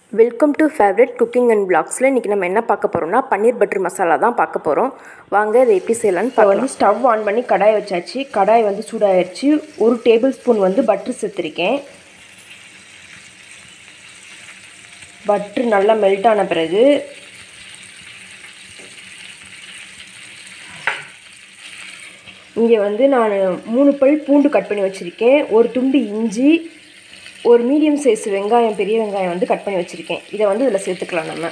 welcome to favourite cooking and பிளாக்ஸில் இன்றைக்கி நம்ம என்ன பார்க்க போகிறோம்னா பன்னீர் பட்டர் மசாலா தான் பார்க்க போகிறோம் வாங்க இதை எப்படி செய்யலான்னு இப்போ வந்து ஸ்டவ் ஆன் பண்ணி கடாய் வச்சாச்சு கடாய் வந்து சூடாயிருச்சு ஒரு டேபிள் ஸ்பூன் வந்து பட்ரு சேர்த்துருக்கேன் பட்ரு நல்லா மெல்ட் ஆன பிறகு இங்கே வந்து நான் மூணு பல் பூண்டு கட் பண்ணி வச்சுருக்கேன் ஒரு துண்டு இஞ்சி ஒரு மீடியம் சைஸ் வெங்காயம் பெரிய வெங்காயம் வந்து கட் பண்ணி வச்சுருக்கேன் இதை வந்து இதில் சேர்த்துக்கலாம் நம்ம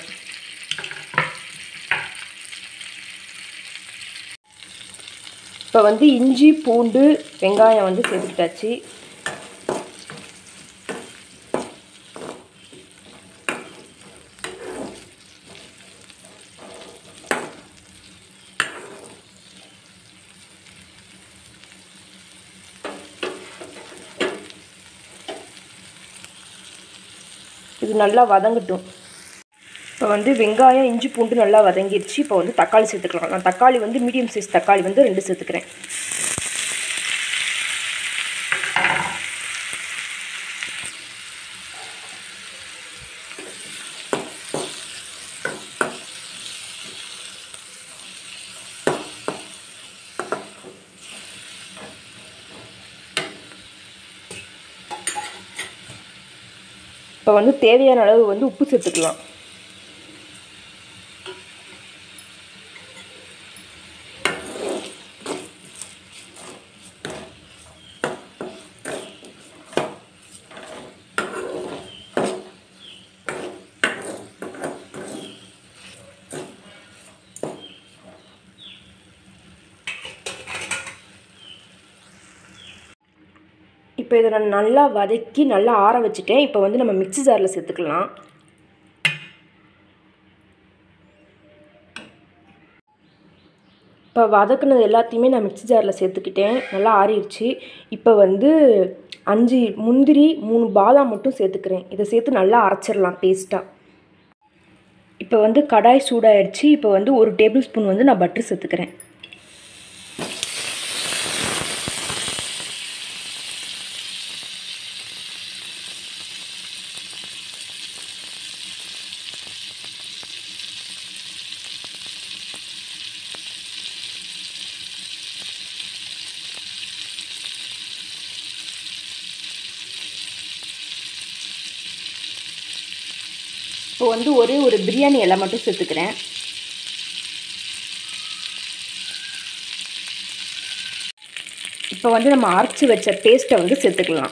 இப்போ வந்து இஞ்சி பூண்டு வெங்காயம் வந்து சேர்த்துக்கிட்டாச்சு இது நல்லா வதங்கட்டும் இப்போ வந்து வெங்காயம் இஞ்சி பூண்டு நல்லா வதங்கிடுச்சு இப்போ வந்து தக்காளி சேர்த்துக்கலாம் நான் தக்காளி வந்து மீடியம் சைஸ் தக்காளி வந்து ரெண்டு சேர்த்துக்கிறேன் இப்போ வந்து தேவையான அளவு வந்து உப்பு சேர்த்துக்கலாம் இப்போ இதை நான் நல்லா வதக்கி நல்லா ஆற வச்சுட்டேன் இப்போ வந்து நம்ம மிக்ஸி ஜாரில் சேர்த்துக்கலாம் இப்போ வதக்குனது எல்லாத்தையுமே நான் மிக்ஸி ஜாரில் சேர்த்துக்கிட்டேன் நல்லா ஆறிடுச்சு இப்போ வந்து அஞ்சு முந்திரி மூணு பாதாம் மட்டும் சேர்த்துக்கிறேன் இதை சேர்த்து நல்லா அரைச்சிடலாம் பேஸ்ட்டாக இப்போ வந்து கடாய் சூடாயிடுச்சு இப்போ வந்து ஒரு டேபிள் ஸ்பூன் வந்து நான் பட்டர் சேர்த்துக்கிறேன் இப்போ வந்து ஒரே ஒரு பிரியாணி இலை மட்டும் சேர்த்துக்கிறேன் இப்போ வந்து நம்ம அரைச்சி வச்ச பேஸ்ட்டை வந்து சேர்த்துக்கலாம்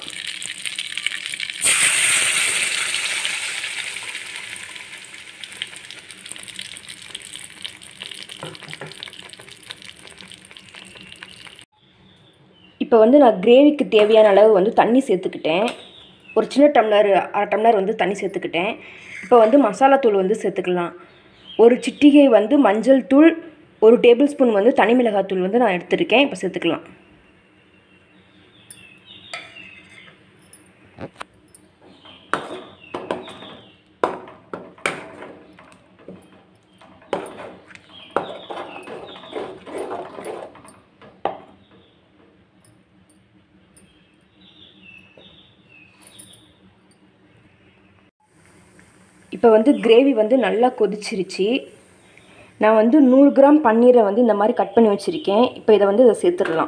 இப்போ வந்து நான் கிரேவிக்கு தேவையான அளவு வந்து தண்ணி சேர்த்துக்கிட்டேன் ஒரு சின்ன டம்ளர் அரை டம்ளர் வந்து தண்ணி சேர்த்துக்கிட்டேன் இப்போ வந்து மசாலா தூள் வந்து சேர்த்துக்கலாம் ஒரு சிட்டிகை வந்து மஞ்சள் தூள் ஒரு டேபிள் ஸ்பூன் வந்து தனி மிளகாய் தூள் வந்து நான் எடுத்துருக்கேன் இப்போ சேர்த்துக்கலாம் இப்போ வந்து கிரேவி வந்து நல்லா கொதிச்சிருச்சு நான் வந்து நூறு கிராம் பன்னீரை வந்து இந்த மாதிரி கட் பண்ணி வச்சுருக்கேன் இப்போ இதை வந்து இதை சேர்த்துடலாம்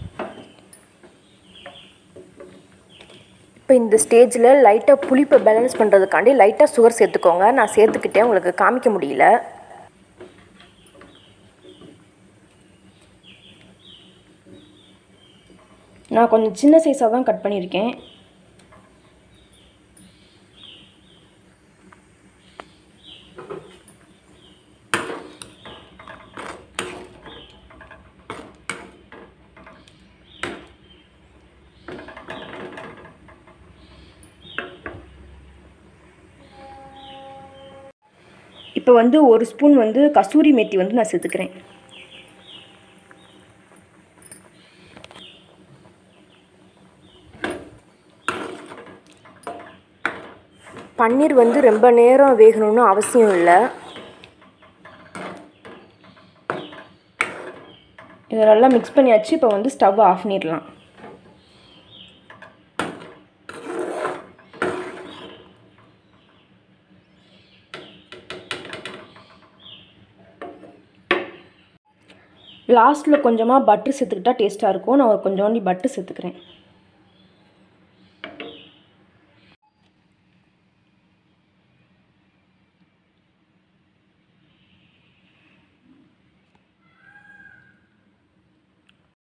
இப்போ இந்த ஸ்டேஜில் லைட்டாக புளிப்பை பேலன்ஸ் பண்ணுறதுக்காண்டி லைட்டாக சுகர் சேர்த்துக்கோங்க நான் சேர்த்துக்கிட்டேன் உங்களுக்கு காமிக்க முடியல நான் கொஞ்சம் சின்ன சைஸாக தான் கட் பண்ணியிருக்கேன் இப்போ வந்து ஒரு ஸ்பூன் வந்து கசூரி மேத்தி வந்து நான் சேர்த்துக்கிறேன் பன்னீர் வந்து ரொம்ப நேரம் வேகணும்னு அவசியம் இல்லை இதை நல்லா மிக்ஸ் பண்ணியாச்சு இப்போ வந்து ஸ்டவ் ஆஃப் பண்ணிடலாம் லாஸ்ட்டில் கொஞ்சமாக பட்ரு சேர்த்துக்கிட்டா டேஸ்ட்டாக இருக்கும் நான் கொஞ்சோண்டி பட்ரு சேர்த்துக்கிறேன்